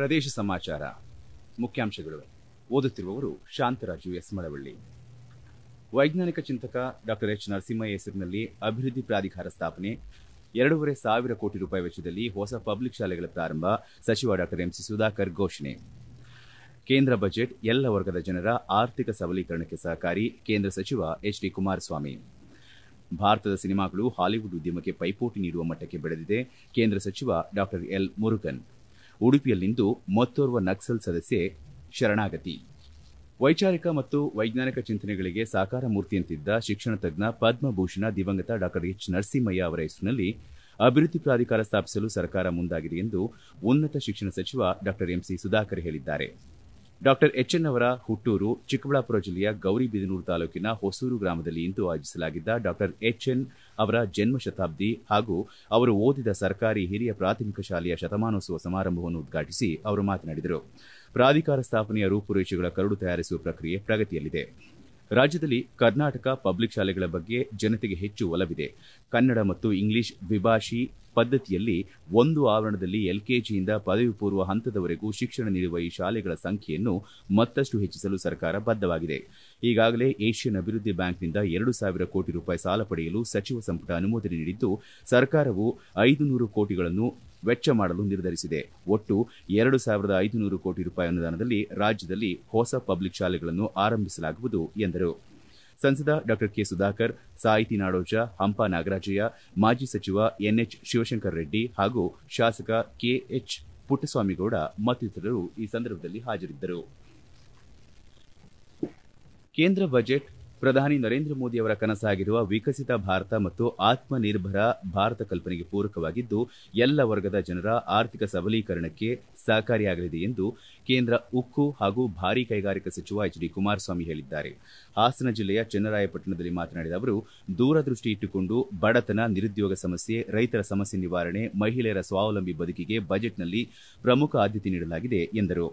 ಪ್ರದೇಶ ಸಮಾಚಾರ ಮುಖ್ಯಾಂಶಗಳು ಓದುತ್ತಿರುವವರು ಶಾಂತರಾಜು ಎಸ್ ಮಳವಳ್ಳಿ ವೈಜ್ಞಾನಿಕ ಚಿಂತಕ ಡಾ ಎಚ್ ನರಸಿಂಹಯ್ಯ ಹೆಸರಿನಲ್ಲಿ ಅಭಿವೃದ್ಧಿ ಪ್ರಾಧಿಕಾರ ಸ್ಥಾಪನೆ ಎರಡೂವರೆ ಸಾವಿರ ಕೋಟಿ ರೂಪಾಯಿ ವೆಚ್ಚದಲ್ಲಿ ಹೊಸ ಪಬ್ಲಿಕ್ ಶಾಲೆಗಳ ಪ್ರಾರಂಭ ಸಚಿವ ಡಾ ಎಂಸಿ ಸುಧಾಕರ್ ಘೋಷಣೆ ಕೇಂದ್ರ ಬಜೆಟ್ ಎಲ್ಲ ವರ್ಗದ ಜನರ ಆರ್ಥಿಕ ಸಬಲೀಕರಣಕ್ಕೆ ಸಹಕಾರಿ ಕೇಂದ್ರ ಸಚಿವ ಎಚ್ ಡಿ ಕುಮಾರಸ್ವಾಮಿ ಭಾರತದ ಸಿನಿಮಾಗಳು ಹಾಲಿವುಡ್ ಉದ್ಯಮಕ್ಕೆ ಪೈಪೋಟಿ ನೀಡುವ ಮಟ್ಟಕ್ಕೆ ಬೆಳೆದಿದೆ ಕೇಂದ್ರ ಸಚಿವ ಡಾ ಎಲ್ ಮುರುಗನ್ ಉಡುಪಿಯಲ್ಲಿಂದು ಮತ್ತೋರ್ವ ನಕ್ಸಲ್ ಸದಸ್ಯೆ ಶರಣಾಗತಿ ವೈಚಾರಿಕ ಮತ್ತು ವೈಜ್ಞಾನಿಕ ಚಿಂತನೆಗಳಿಗೆ ಸಾಕಾರ ಮೂರ್ತಿಯಂತಿದ್ದ ಶಿಕ್ಷಣ ತಜ್ಞ ಪದ್ಮಭೂಷಣ ದಿವಂಗತ ಡಾ ಎಚ್ ನರಸಿಂಹಯ್ಯ ಅವರ ಹೆಸರಿನಲ್ಲಿ ಅಭಿವೃದ್ಧಿ ಪ್ರಾಧಿಕಾರ ಸ್ಥಾಪಿಸಲು ಸರ್ಕಾರ ಮುಂದಾಗಿದೆ ಎಂದು ಉನ್ನತ ಶಿಕ್ಷಣ ಸಚಿವ ಡಾ ಎಂಸಿ ಸುಧಾಕರ್ ಹೇಳಿದ್ದಾರೆ ಡಾ ಎಚ್ಎನ್ ಅವರ ಹುಟ್ಟೂರು ಚಿಕ್ಕಬಳ್ಳಾಪುರ ಜಿಲ್ಲೆಯ ಗೌರಿಬಿದನೂರು ತಾಲೂಕಿನ ಹೊಸೂರು ಗ್ರಾಮದಲ್ಲಿ ಇಂದು ಆಯೋಜಿಸಲಾಗಿದ್ದ ಡಾ ಎಚ್ಎನ್ ಅವರ ಜನ್ಮ ಶತಾಬ್ದಿ ಹಾಗೂ ಅವರು ಓದಿದ ಸರ್ಕಾರಿ ಹಿರಿಯ ಪ್ರಾಥಮಿಕ ಶಾಲೆಯ ಶತಮಾನೋತ್ಸವ ಸಮಾರಂಭವನ್ನು ಉದ್ಘಾಟಿಸಿ ಅವರು ಮಾತನಾಡಿದರು ಪ್ರಾಧಿಕಾರ ಸ್ಥಾಪನೆಯ ರೂಪುರೇಷೆಗಳ ಕರಡು ತಯಾರಿಸುವ ಪ್ರಕ್ರಿಯೆ ಪ್ರಗತಿಯಲ್ಲಿದೆ ರಾಜ್ಯದಲ್ಲಿ ಕರ್ನಾಟಕ ಪಬ್ಲಿಕ್ ಶಾಲೆಗಳ ಬಗ್ಗೆ ಜನತೆಗೆ ಹೆಚ್ಚು ಒಲವಿದೆ ಕನ್ನಡ ಮತ್ತು ಇಂಗ್ಲಿಷ್ ದ್ವಿಭಾಷಿ ಪದ್ದತಿಯಲ್ಲಿ ಒಂದು ಆವರಣದಲ್ಲಿ ಎಲ್ಕೆಜಿಯಿಂದ ಪದವಿ ಪೂರ್ವ ಹಂತದವರೆಗೂ ಶಿಕ್ಷಣ ನೀಡುವ ಈ ಶಾಲೆಗಳ ಸಂಖ್ಯೆಯನ್ನು ಮತ್ತಷ್ಟು ಹೆಚ್ಚಿಸಲು ಸರ್ಕಾರ ಬದ್ದವಾಗಿದೆ ಈಗಾಗಲೇ ಏಷ್ಯನ್ ಅಭಿವೃದ್ಧಿ ಬ್ಯಾಂಕ್ನಿಂದ ಎರಡು ಸಾವಿರ ಕೋಟಿ ರೂಪಾಯಿ ಸಾಲ ಪಡೆಯಲು ಸಚಿವ ಸಂಪುಟ ಅನುಮೋದನೆ ನೀಡಿದ್ದು ಸರ್ಕಾರವು ಐದು ನೂರು ಕೋಟಿಗಳನ್ನು ವೆಚ್ಚ ಮಾಡಲು ನಿರ್ಧರಿಸಿದೆ ಒಟ್ಟು ಎರಡು ಸಾವಿರದ ಐದುನೂರು ಕೋಟಿ ರೂಪಾಯಿ ಅನುದಾನದಲ್ಲಿ ರಾಜ್ಯದಲ್ಲಿ ಹೊಸ ಪಬ್ಲಿಕ್ ಶಾಲೆಗಳನ್ನು ಆರಂಭಿಸಲಾಗುವುದು ಎಂದರು ಸಂಸದ ಡಾ ಕೆ ಸುಧಾಕರ್ ಸಾಹಿತಿ ನಾಡೋಜ ಹಂಪ ನಾಗರಾಜಯ್ಯ ಮಾಜಿ ಸಚಿವ ಎನ್ಎಚ್ ಶಿವಶಂಕರ ರೆಡ್ಡಿ ಹಾಗೂ ಶಾಸಕ ಕೆಎಚ್ ಪುಟ್ಟಸ್ವಾಮಿಗೌಡ ಮತ್ತಿತರರು ಈ ಸಂದರ್ಭದಲ್ಲಿ ಹಾಜರಿದ್ದರು ಕೇಂದ್ರ ಬಜೆಟ್ ಪ್ರಧಾನಿ ನರೇಂದ್ರ ಮೋದಿ ಅವರ ಕನಸಾಗಿರುವ ವಿಕಸಿತ ಭಾರತ ಮತ್ತು ಆತ್ಮನಿರ್ಭರ ಭಾರತ ಕಲ್ಪನೆಗೆ ಪೂರಕವಾಗಿದ್ದು ಎಲ್ಲ ವರ್ಗದ ಜನರ ಆರ್ಥಿಕ ಸಬಲೀಕರಣಕ್ಕೆ ಸಹಕಾರಿಯಾಗಲಿದೆ ಎಂದು ಕೇಂದ್ರ ಉಕ್ಕು ಹಾಗೂ ಭಾರೀ ಕೈಗಾರಿಕಾ ಸಚಿವ ಎಚ್ ಡಿ ಕುಮಾರಸ್ವಾಮಿ ಹೇಳಿದ್ದಾರೆ ಹಾಸನ ಜಿಲ್ಲೆಯ ಚನ್ನರಾಯಪಟ್ಟಣದಲ್ಲಿ ಮಾತನಾಡಿದ ಅವರು ದೂರದೃಷ್ಟಿ ಇಟ್ಟುಕೊಂಡು ಬಡತನ ನಿರುದ್ಯೋಗ ಸಮಸ್ಯೆ ರೈತರ ಸಮಸ್ಯೆ ನಿವಾರಣೆ ಮಹಿಳೆಯರ ಸ್ವಾವಲಂಬಿ ಬದುಕಿಗೆ ಬಜೆಟ್ನಲ್ಲಿ ಪ್ರಮುಖ ಆದ್ಯತೆ ನೀಡಲಾಗಿದೆ ಎಂದರು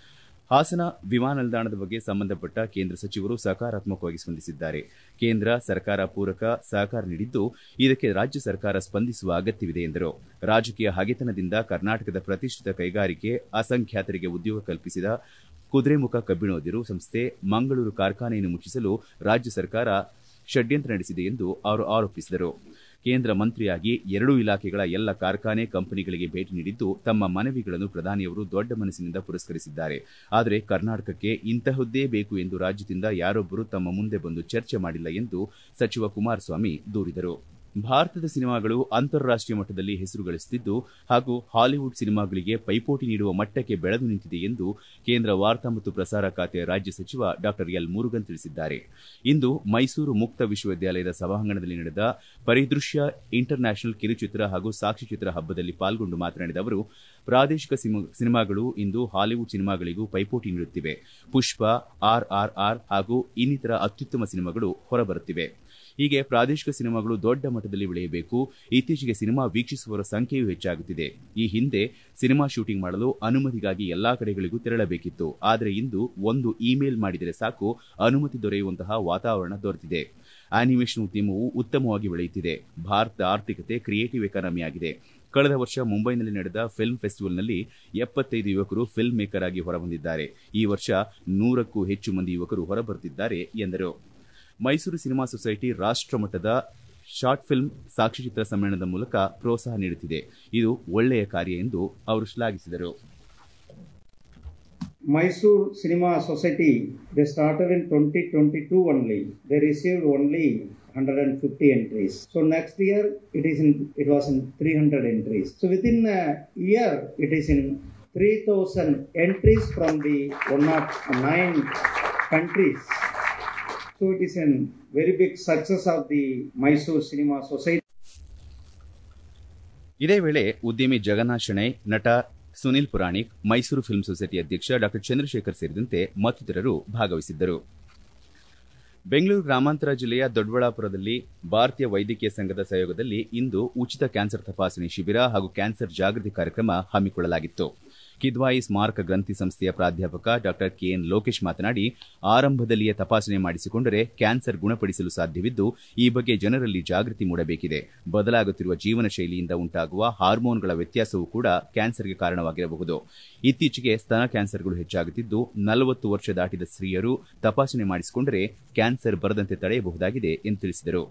ಹಾಸನ ವಿಮಾನ ನಿಲ್ದಾಣದ ಬಗ್ಗೆ ಸಂಬಂಧಪಟ್ಟ ಕೇಂದ್ರ ಸಚಿವರು ಸಕಾರಾತ್ಮಕವಾಗಿ ಸ್ಪಂದಿಸಿದ್ದಾರೆ ಕೇಂದ್ರ ಸರ್ಕಾರ ಪೂರಕ ಸಹಕಾರ ನೀಡಿದ್ದು ಇದಕ್ಕೆ ರಾಜ್ಯ ಸರ್ಕಾರ ಸ್ಪಂದಿಸುವ ಅಗತ್ಯವಿದೆ ಎಂದರು ರಾಜಕೀಯ ಹಗೆತನದಿಂದ ಕರ್ನಾಟಕದ ಪ್ರತಿಷ್ಠಿತ ಕೈಗಾರಿಕೆ ಅಸಂಖ್ಯಾತರಿಗೆ ಉದ್ಯೋಗ ಕಲ್ಪಿಸಿದ ಕುದುರೆಮುಖ ಕಬ್ಬಿಣೋದಿರು ಸಂಸ್ಥೆ ಮಂಗಳೂರು ಕಾರ್ಖಾನೆಯನ್ನು ಮುಚ್ಚಿಸಲು ರಾಜ್ಯ ಸರ್ಕಾರ ಷಡ್ಯಂತ್ರ ನಡೆಸಿದೆ ಎಂದು ಅವರು ಆರೋಪಿಸಿದರು ಕೇಂದ್ರ ಮಂತ್ರಿಯಾಗಿ ಎರಡೂ ಇಲಾಖೆಗಳ ಎಲ್ಲ ಕಾರ್ಖಾನೆ ಕಂಪನಿಗಳಿಗೆ ಭೇಟಿ ನೀಡಿದ್ದು ತಮ್ಮ ಮನವಿಗಳನ್ನು ಪ್ರಧಾನಿಯವರು ದೊಡ್ಡ ಮನಸ್ಸಿನಿಂದ ಪುರಸ್ಕರಿಸಿದ್ದಾರೆ ಆದರೆ ಕರ್ನಾಟಕಕ್ಕೆ ಇಂತಹದ್ದೇ ಬೇಕು ಎಂದು ರಾಜ್ಯದಿಂದ ಯಾರೊಬ್ಬರು ತಮ್ಮ ಮುಂದೆ ಬಂದು ಚರ್ಚೆ ಮಾಡಿಲ್ಲ ಎಂದು ಸಚಿವ ಕುಮಾರಸ್ವಾಮಿ ದೂರಿದರು ಭಾರತದ ಸಿನಿಮಾಗಳು ಅಂತಾರಾಷ್ಟೀಯ ಮಟ್ಟದಲ್ಲಿ ಹೆಸರು ಗಳಿಸುತ್ತಿದ್ದು ಹಾಗೂ ಹಾಲಿವುಡ್ ಸಿನಿಮಾಗಳಿಗೆ ಪೈಪೋಟಿ ನೀಡುವ ಮಟ್ಟಕ್ಕೆ ಬೆಳೆದು ನಿಂತಿದೆ ಎಂದು ಕೇಂದ್ರ ವಾರ್ತಾ ಮತ್ತು ಪ್ರಸಾರ ಖಾತೆಯ ರಾಜ್ಯ ಸಚಿವ ಡಾ ಎಲ್ ಮುರುಗನ್ ತಿಳಿಸಿದ್ದಾರೆ ಇಂದು ಮೈಸೂರು ಮುಕ್ತ ವಿಶ್ವವಿದ್ಯಾಲಯದ ಸಭಾಂಗಣದಲ್ಲಿ ನಡೆದ ಪರಿದೃಶ್ಯ ಇಂಟರ್ ನ್ಯಾಷನಲ್ ಕಿರುಚಿತ್ರ ಹಾಗೂ ಸಾಕ್ಷ್ಯಚಿತ್ರ ಹಬ್ಬದಲ್ಲಿ ಪಾಲ್ಗೊಂಡು ಮಾತನಾಡಿದ ಅವರು ಪ್ರಾದೇಶಿಕ ಸಿನಿಮಾಗಳು ಇಂದು ಹಾಲಿವುಡ್ ಸಿನಿಮಾಗಳಿಗೂ ಪೈಪೋಟಿ ನೀಡುತ್ತಿವೆ ಪುಷ್ಪ ಆರ್ಆರ್ಆರ್ ಹಾಗೂ ಇನ್ನಿತರ ಅತ್ಯುತ್ತಮ ಸಿನಿಮಾಗಳು ಹೊರಬರುತ್ತಿವೆ ಹೀಗೆ ಪ್ರಾದೇಶಿಕ ಸಿನಿಮಾಗಳು ದೊಡ್ಡ ಮಟ್ಟದಲ್ಲಿ ಬೆಳೆಯಬೇಕು ಇತ್ತೀಚೆಗೆ ಸಿನಿಮಾ ವೀಕ್ಷಿಸುವವರ ಸಂಖ್ಯೆಯೂ ಹೆಚ್ಚಾಗುತ್ತಿದೆ ಈ ಹಿಂದೆ ಸಿನಿಮಾ ಶೂಟಿಂಗ್ ಮಾಡಲು ಅನುಮತಿಗಾಗಿ ಎಲ್ಲಾ ಕಡೆಗಳಿಗೂ ತೆರಳಬೇಕಿತ್ತು ಆದರೆ ಇಂದು ಒಂದು ಇಮೇಲ್ ಮಾಡಿದರೆ ಸಾಕು ಅನುಮತಿ ದೊರೆಯುವಂತಹ ವಾತಾವರಣ ದೊರೆತಿದೆ ಆನಿಮೇಷನ್ ಉದ್ಯಮವು ಉತ್ತಮವಾಗಿ ಬೆಳೆಯುತ್ತಿದೆ ಭಾರತದ ಆರ್ಥಿಕತೆ ಕ್ರಿಯೇಟಿವ್ ಎಕಾನಮಿ ಆಗಿದೆ ಕಳೆದ ವರ್ಷ ಮುಂಬೈನಲ್ಲಿ ನಡೆದ ಫಿಲ್ಮ್ ಫೆಸ್ಟಿವಲ್ನಲ್ಲಿ ಎಪ್ಪತ್ತೈದು ಯುವಕರು ಫಿಲ್ಮ್ ಮೇಕರ್ ಆಗಿ ಹೊರಬಂದಿದ್ದಾರೆ ಈ ವರ್ಷ ನೂರಕ್ಕೂ ಹೆಚ್ಚು ಮಂದಿ ಯುವಕರು ಹೊರಬರುತ್ತಿದ್ದಾರೆ ಎಂದರು ಮೈಸೂರು ಸಿನಿಮಾ ಸೊಸೈಟಿ ರಾಷ್ಟ್ರ ಮಟ್ಟದ ಶಾರ್ಟ್ ಫಿಲ್ಮ್ ಸಾಕ್ಷ್ಯಚಿತ್ರ ಸಮ್ಮೇಳನದ ಮೂಲಕ ಪ್ರೋತ್ಸಾಹ ನೀಡುತ್ತಿದೆ ಇದು ಒಳ್ಳೆಯ ಕಾರ್ಯ ಎಂದು ಅವರು ಶ್ಲಾಘಿಸಿದರು Mysore Cinema Society, they started in 2022 only. They received only 150 entries. So next year it is in it was in 300 entries. So within a year it is in 3000 entries from the 109 countries. So it is a very big success of the Mysore Cinema Society. ಇದೇ ವೇಳೆ ಉದ್ಯಮಿ ಜಗನ್ನಾಥ್ ಶೆಣೈ ನಟ Sunil Puranik Mysuru film society ಅಧ್ಯಕ್ಷ ಡಾ ಚಂದ್ರಶೇಖರ್ ಸೇರಿದಂತೆ ಮತ್ತಿತರರು ಭಾಗವಹಿಸಿದ್ದರು ಬೆಂಗಳೂರು ಗ್ರಾಮಾಂತರ ಜಿಲ್ಲೆಯ ದೊಡ್ಡಬಳ್ಳಾಪುರದಲ್ಲಿ ಭಾರತೀಯ ವೈದ್ಯಕೀಯ ಸಂಘದ ಸಹಯೋಗದಲ್ಲಿ ಇಂದು ಉಚಿತ ಕ್ಯಾನ್ಸರ್ ತಪಾಸಣೆ ಶಿಬಿರ ಹಾಗೂ ಕ್ಯಾನ್ಸರ್ ಜಾಗೃತಿ ಕಾರ್ಯಕ್ರಮ ಹಮ್ಮಿಕೊಳ್ಳಲಾಗಿತ್ತು ಕಿದ್ವಾಯಿ ಸ್ಮಾರಕ ಗ್ರಂಥಿ ಸಂಸ್ಥೆಯ ಪ್ರಾಧ್ಯಾಪಕ ಡಾ ಕೆಎನ್ ಲೋಕೇಶ್ ಮಾತನಾಡಿ ಆರಂಭದಲ್ಲಿಯೇ ತಪಾಸಣೆ ಮಾಡಿಸಿಕೊಂಡರೆ ಕ್ಯಾನ್ಸರ್ ಗುಣಪಡಿಸಲು ಸಾಧ್ಯವಿದ್ದು ಈ ಬಗ್ಗೆ ಜನರಲ್ಲಿ ಜಾಗೃತಿ ಮೂಡಬೇಕಿದೆ ಬದಲಾಗುತ್ತಿರುವ ಜೀವನ ಶೈಲಿಯಿಂದ ಉಂಟಾಗುವ ಹಾರ್ಮೋನ್ಗಳ ವ್ಯತ್ಯಾಸವೂ ಕೂಡ ಕ್ಯಾನ್ಸರ್ಗೆ ಕಾರಣವಾಗಿರಬಹುದು ಇತ್ತೀಚೆಗೆ ಸ್ತನ ಕ್ಯಾನ್ಸರ್ಗಳು ಹೆಚ್ಚಾಗುತ್ತಿದ್ದು ನಲವತ್ತು ವರ್ಷ ದಾಟಿದ ಸ್ತ್ರೀಯರು ತಪಾಸಣೆ ಮಾಡಿಸಿಕೊಂಡರೆ ಕ್ಯಾನ್ಸರ್ ಬರದಂತೆ ತಡೆಯಬಹುದಾಗಿದೆ ಎಂದು ತಿಳಿಸಿದರು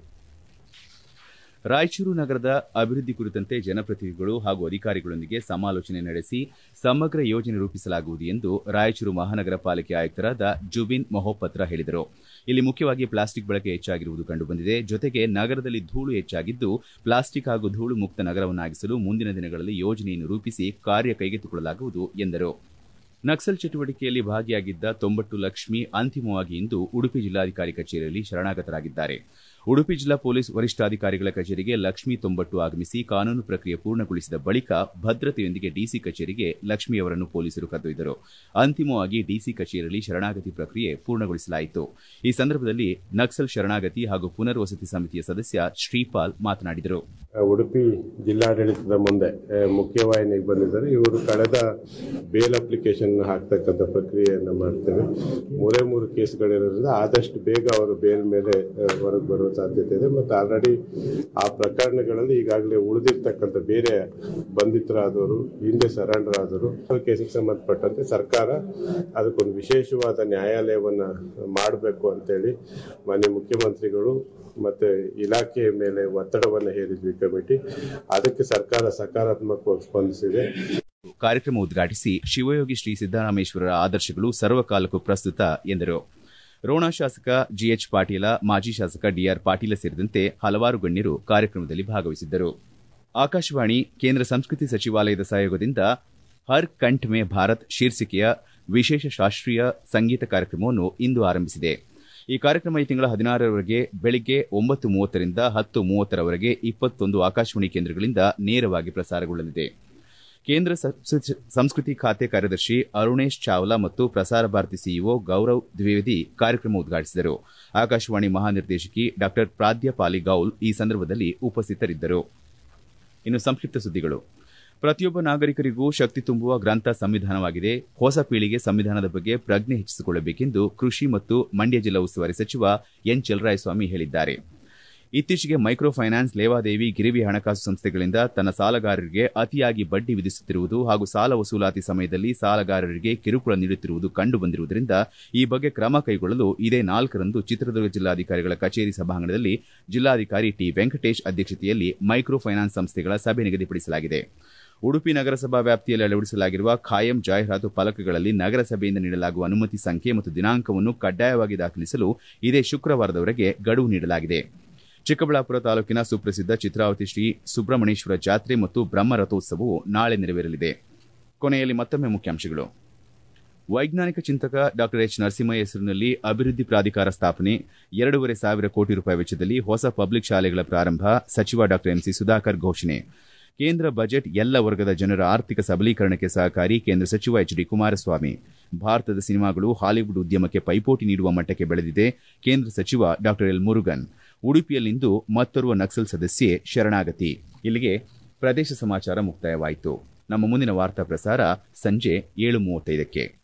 ರಾಯಚೂರು ನಗರದ ಅಭಿವೃದ್ಧಿ ಕುರಿತಂತೆ ಜನಪ್ರತಿನಿಧಿಗಳು ಹಾಗೂ ಅಧಿಕಾರಿಗಳೊಂದಿಗೆ ಸಮಾಲೋಚನೆ ನಡೆಸಿ ಸಮಗ್ರ ಯೋಜನೆ ರೂಪಿಸಲಾಗುವುದು ಎಂದು ರಾಯಚೂರು ಮಹಾನಗರ ಪಾಲಿಕೆ ಆಯುಕ್ತರಾದ ಜುಬಿನ್ ಮೊಹೋಪತ್ರ ಹೇಳಿದರು ಇಲ್ಲಿ ಮುಖ್ಯವಾಗಿ ಪ್ಲಾಸ್ಟಿಕ್ ಬಳಕೆ ಹೆಚ್ಚಾಗಿರುವುದು ಕಂಡುಬಂದಿದೆ ಜೊತೆಗೆ ನಗರದಲ್ಲಿ ಧೂಳು ಹೆಚ್ಚಾಗಿದ್ದು ಪ್ಲಾಸ್ಟಿಕ್ ಹಾಗೂ ಧೂಳು ಮುಕ್ತ ನಗರವನ್ನಾಗಿಸಲು ಮುಂದಿನ ದಿನಗಳಲ್ಲಿ ಯೋಜನೆಯನ್ನು ರೂಪಿಸಿ ಕಾರ್ಯ ಕೈಗೆತ್ತಿಕೊಳ್ಳಲಾಗುವುದು ಎಂದರು ನಕ್ಸಲ್ ಚಟುವಟಿಕೆಯಲ್ಲಿ ಭಾಗಿಯಾಗಿದ್ದ ತೊಂಬಟ್ಟು ಲಕ್ಷ್ಮಿ ಅಂತಿಮವಾಗಿ ಇಂದು ಉಡುಪಿ ಜಿಲ್ಲಾಧಿಕಾರಿ ಕಚೇರಿಯಲ್ಲಿ ಶರಣಾಗತರಾಗಿದ್ದಾರೆ ಉಡುಪಿ ಜಿಲ್ಲಾ ಪೊಲೀಸ್ ವರಿಷ್ಠಾಧಿಕಾರಿಗಳ ಕಚೇರಿಗೆ ಲಕ್ಷ್ಮೀ ತೊಂಬಟ್ಟು ಆಗಮಿಸಿ ಕಾನೂನು ಪ್ರಕ್ರಿಯೆ ಪೂರ್ಣಗೊಳಿಸಿದ ಬಳಿಕ ಭದ್ರತೆಯೊಂದಿಗೆ ಡಿಸಿ ಕಚೇರಿಗೆ ಲಕ್ಷ್ಮಿಯವರನ್ನು ಪೊಲೀಸರು ಕರೆದೊಯ್ದರು ಅಂತಿಮವಾಗಿ ಡಿಸಿ ಕಚೇರಿಯಲ್ಲಿ ಶರಣಾಗತಿ ಪ್ರಕ್ರಿಯೆ ಪೂರ್ಣಗೊಳಿಸಲಾಯಿತು ಈ ಸಂದರ್ಭದಲ್ಲಿ ನಕ್ಸಲ್ ಶರಣಾಗತಿ ಹಾಗೂ ಪುನರ್ವಸತಿ ಸಮಿತಿಯ ಸದಸ್ಯ ಶ್ರೀಪಾಲ್ ಮಾತನಾಡಿದರು ಉಡುಪಿ ಜಿಲ್ಲಾಡಳಿತದ ಮುಂದೆ ಮುಖ್ಯವಾಹಿನಿಗೆ ಬಂದಿದ್ದಾರೆ ಇವರು ಕಳೆದ ಬೇಲ್ ಅಪ್ಲಿಕೇಶನ್ ಹಾಕ್ತಕ್ಕಂಥ ಪ್ರಕ್ರಿಯೆಯನ್ನು ಮಾಡ್ತೇವೆ ಮೂರೇ ಮೂರು ಕೇಸ್ಗಳಿರೋದ್ರಿಂದ ಆದಷ್ಟು ಬೇಗ ಅವರು ಬೇಲ್ ಮೇಲೆ ಹೊರಗೆ ಬರುವ ಸಾಧ್ಯತೆ ಇದೆ ಮತ್ತು ಆಲ್ರೆಡಿ ಆ ಪ್ರಕರಣಗಳಲ್ಲಿ ಈಗಾಗಲೇ ಉಳಿದಿರ್ತಕ್ಕಂಥ ಬೇರೆ ಬಂಧಿತರಾದವರು ಹಿಂದೆ ಸರೆಂಡರ್ ಆದವರು ಕೇಸಿಗೆ ಸಂಬಂಧಪಟ್ಟಂತೆ ಸರ್ಕಾರ ಅದಕ್ಕೊಂದು ವಿಶೇಷವಾದ ನ್ಯಾಯಾಲಯವನ್ನ ಮಾಡಬೇಕು ಅಂತೇಳಿ ಮಾನ್ಯ ಮುಖ್ಯಮಂತ್ರಿಗಳು ಮತ್ತೆ ಇಲಾಖೆಯ ಮೇಲೆ ಒತ್ತಡವನ್ನು ಹೇರಿದ್ವಿ ಕಮಿಟಿ ಅದಕ್ಕೆ ಸರ್ಕಾರ ಸಕಾರಾತ್ಮಕವಾಗಿ ಸ್ಪಂದಿಸಿದೆ ಕಾರ್ಯಕ್ರಮ ಉದ್ಘಾಟಿಸಿ ಶಿವಯೋಗಿ ಶ್ರೀ ಸಿದ್ದರಾಮೇಶ್ವರರ ಆದರ್ಶಗಳು ಸರ್ವಕಾಲಕ್ಕೂ ಪ್ರಸ್ತುತ ಎಂದರು ರೋಣ ಶಾಸಕ ಜಿಎಚ್ ಪಾಟೀಲ ಮಾಜಿ ಶಾಸಕ ಡಿಆರ್ ಪಾಟೀಲ ಸೇರಿದಂತೆ ಹಲವಾರು ಗಣ್ಯರು ಕಾರ್ಯಕ್ರಮದಲ್ಲಿ ಭಾಗವಹಿಸಿದ್ದರು ಆಕಾಶವಾಣಿ ಕೇಂದ್ರ ಸಂಸ್ಕೃತಿ ಸಚಿವಾಲಯದ ಸಹಯೋಗದಿಂದ ಹರ್ ಕಂಠ್ ಮೇ ಭಾರತ್ ಶೀರ್ಷಿಕೆಯ ವಿಶೇಷ ಶಾಸ್ತ್ರೀಯ ಸಂಗೀತ ಕಾರ್ಯಕ್ರಮವನ್ನು ಇಂದು ಆರಂಭಿಸಿದೆ ಈ ಕಾರ್ಯಕ್ರಮ ಈ ತಿಂಗಳ ಹದಿನಾರರವರೆಗೆ ಬೆಳಿಗ್ಗೆ ಒಂಬತ್ತು ಮೂವತ್ತರಿಂದ ಹತ್ತು ಮೂವತ್ತರವರೆಗೆ ಇಪ್ಪತ್ತೊಂದು ಆಕಾಶವಾಣಿ ಕೇಂದ್ರಗಳಿಂದ ನೇರವಾಗಿ ಪ್ರಸಾರಗೊಳ್ಳಲಿದೆ ಕೇಂದ್ರ ಸಂಸ್ಕೃತಿ ಖಾತೆ ಕಾರ್ಯದರ್ಶಿ ಅರುಣೇಶ್ ಚಾವ್ಲಾ ಮತ್ತು ಪ್ರಸಾರ ಭಾರತಿ ಸಿಇಒ ಗೌರವ್ ದ್ವಿವೇದಿ ಕಾರ್ಯಕ್ರಮ ಉದ್ಘಾಟಿಸಿದರು ಆಕಾಶವಾಣಿ ಮಹಾನಿರ್ದೇಶಕಿ ಡಾ ಪ್ರಾದ್ಯಪಾಲಿ ಗೌಲ್ ಈ ಸಂದರ್ಭದಲ್ಲಿ ಉಪಸ್ಥಿತರಿದ್ದರು ಇನ್ನು ಸಂಕ್ಷಿಪ್ತ ಸುದ್ದಿಗಳು ಪ್ರತಿಯೊಬ್ಬ ನಾಗರಿಕರಿಗೂ ಶಕ್ತಿ ತುಂಬುವ ಗ್ರಂಥ ಸಂವಿಧಾನವಾಗಿದೆ ಹೊಸ ಪೀಳಿಗೆ ಸಂವಿಧಾನದ ಬಗ್ಗೆ ಪ್ರಜ್ಞೆ ಹೆಚ್ಚಿಸಿಕೊಳ್ಳಬೇಕೆಂದು ಕೃಷಿ ಮತ್ತು ಮಂಡ್ಯ ಜಿಲ್ಲಾ ಉಸ್ತುವಾರಿ ಸಚಿವ ಎನ್ ಚಲರಾಯಸ್ವಾಮಿ ಹೇಳಿದ್ದಾರೆ ಇತ್ತೀಚೆಗೆ ಮೈಕ್ರೋ ಫೈನಾನ್ಸ್ ಲೇವಾದೇವಿ ಗಿರಿವಿ ಹಣಕಾಸು ಸಂಸ್ಥೆಗಳಿಂದ ತನ್ನ ಸಾಲಗಾರರಿಗೆ ಅತಿಯಾಗಿ ಬಡ್ಡಿ ವಿಧಿಸುತ್ತಿರುವುದು ಹಾಗೂ ಸಾಲ ವಸೂಲಾತಿ ಸಮಯದಲ್ಲಿ ಸಾಲಗಾರರಿಗೆ ಕಿರುಕುಳ ನೀಡುತ್ತಿರುವುದು ಕಂಡುಬಂದಿರುವುದರಿಂದ ಈ ಬಗ್ಗೆ ಕ್ರಮ ಕೈಗೊಳ್ಳಲು ಇದೇ ನಾಲ್ಕರಂದು ಚಿತ್ರದುರ್ಗ ಜಿಲ್ಲಾಧಿಕಾರಿಗಳ ಕಚೇರಿ ಸಭಾಂಗಣದಲ್ಲಿ ಜಿಲ್ಲಾಧಿಕಾರಿ ಟಿ ವೆಂಕಟೇಶ್ ಅಧ್ಯಕ್ಷತೆಯಲ್ಲಿ ಮೈಕ್ರೋ ಫೈನಾನ್ಸ್ ಸಂಸ್ಥೆಗಳ ಸಭೆ ನಿಗದಿಪಡಿಸಲಾಗಿದೆ ಉಡುಪಿ ನಗರಸಭಾ ವ್ಯಾಪ್ತಿಯಲ್ಲಿ ಅಳವಡಿಸಲಾಗಿರುವ ಖಾಯಂ ಜಾಹೀರಾತು ಫಲಕಗಳಲ್ಲಿ ನಗರಸಭೆಯಿಂದ ನೀಡಲಾಗುವ ಅನುಮತಿ ಸಂಖ್ಯೆ ಮತ್ತು ದಿನಾಂಕವನ್ನು ಕಡ್ಡಾಯವಾಗಿ ದಾಖಲಿಸಲು ಇದೇ ಶುಕ್ರವಾರದವರೆಗೆ ಗಡುವು ನೀಡಲಾಗಿದೆ ಚಿಕ್ಕಬಳ್ಳಾಪುರ ತಾಲೂಕಿನ ಸುಪ್ರಸಿದ್ಧ ಚಿತ್ರಾವತಿ ಶ್ರೀ ಸುಬ್ರಹ್ಮಣ್ಯೇಶ್ವರ ಜಾತ್ರೆ ಮತ್ತು ಬ್ರಹ್ಮ ರಥೋತ್ಸವವು ನಾಳೆ ನೆರವೇರಲಿದೆ ಕೊನೆಯಲ್ಲಿ ಮತ್ತೊಮ್ಮೆ ಮುಖ್ಯಾಂಶಗಳು ವೈಜ್ಞಾನಿಕ ಚಿಂತಕ ಡಾ ಎಚ್ ನರಸಿಂಹ ಹೆಸರಿನಲ್ಲಿ ಅಭಿವೃದ್ಧಿ ಪ್ರಾಧಿಕಾರ ಸ್ಥಾಪನೆ ಎರಡೂವರೆ ಸಾವಿರ ಕೋಟಿ ರೂಪಾಯಿ ವೆಚ್ಚದಲ್ಲಿ ಹೊಸ ಪಬ್ಲಿಕ್ ಶಾಲೆಗಳ ಪ್ರಾರಂಭ ಸಚಿವ ಡಾ ಎಂಸಿ ಸುಧಾಕರ್ ಘೋಷಣೆ ಕೇಂದ್ರ ಬಜೆಟ್ ಎಲ್ಲ ವರ್ಗದ ಜನರ ಆರ್ಥಿಕ ಸಬಲೀಕರಣಕ್ಕೆ ಸಹಕಾರಿ ಕೇಂದ್ರ ಸಚಿವ ಎಚ್ ಡಿ ಕುಮಾರಸ್ವಾಮಿ ಭಾರತದ ಸಿನಿಮಾಗಳು ಹಾಲಿವುಡ್ ಉದ್ಯಮಕ್ಕೆ ಪೈಪೋಟಿ ನೀಡುವ ಮಟ್ಟಕ್ಕೆ ಬೆಳೆದಿದೆ ಕೇಂದ್ರ ಸಚಿವ ಡಾ ಎಲ್ ಮುರುಗನ್ ಉಡುಪಿಯಲ್ಲಿಂದು ಮತ್ತೋರ್ವ ನಕ್ಸಲ್ ಸದಸ್ಯೆ ಶರಣಾಗತಿ ಇಲ್ಲಿಗೆ ಪ್ರದೇಶ ಸಮಾಚಾರ ಮುಕ್ತಾಯವಾಯಿತು ನಮ್ಮ ಮುಂದಿನ ವಾರ್ತಾ ಪ್ರಸಾರ ಸಂಜೆ ಏಳು ಮೂವತ್ತೈದಕ್ಕೆ